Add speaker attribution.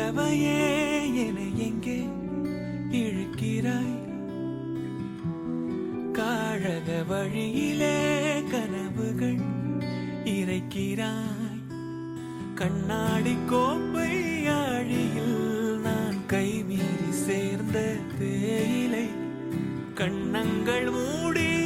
Speaker 1: பறவையே என எங்கே இழுக்கிறாய் காழக வழியிலே கனவுகள் இறைக்கிறாய் கண்ணாடி கோப்பை ஆழியில் நான் கைமீறி சேர்ந்த தேயிலை கண்ணங்கள் மூடி